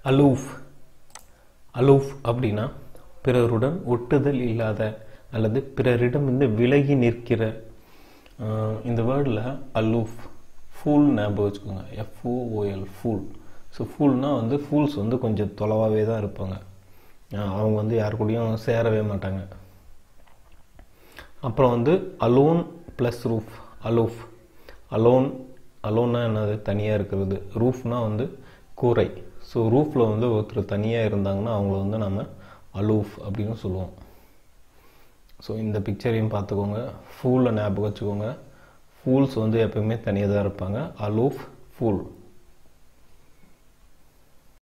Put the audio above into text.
aloof aloof அப்படின்னா பிறருடன் ஒட்டுதல் இல்லாத அல்லது பிறரிடமிருந்து விலகி நிற்கிற ஆஹ் இந்த வேர்டில் அலூஃப் ஃபூல் ஞாபகம் வச்சுக்கோங்க எஃப்ஓஓஎல் ஃபூல் ஸோ ஃபூல்னா வந்து ஃபூல்ஸ் வந்து கொஞ்சம் தொலைவாகவே தான் இருப்பாங்க ஆஹ் அவங்க வந்து யார் கூடயும் சேரவே மாட்டாங்க அப்புறம் வந்து alone plus roof aloof alone அலோன்னா என்னது தனியாக இருக்கிறது ரூஃப்னா வந்து கூரை ஸோ ரூஃபில் வந்து ஒருத்தர் தனியாக இருந்தாங்கன்னா அவங்கள வந்து நம்ம அலூஃப் அப்படின்னு சொல்லுவோம் ஸோ இந்த பிக்சரையும் பார்த்துக்கோங்க ஃபூலில் ஞாபகம் வச்சுக்கோங்க ஃபூல்ஸ் வந்து எப்பயுமே தனியாக தான் இருப்பாங்க அலூஃப் ஃபூல்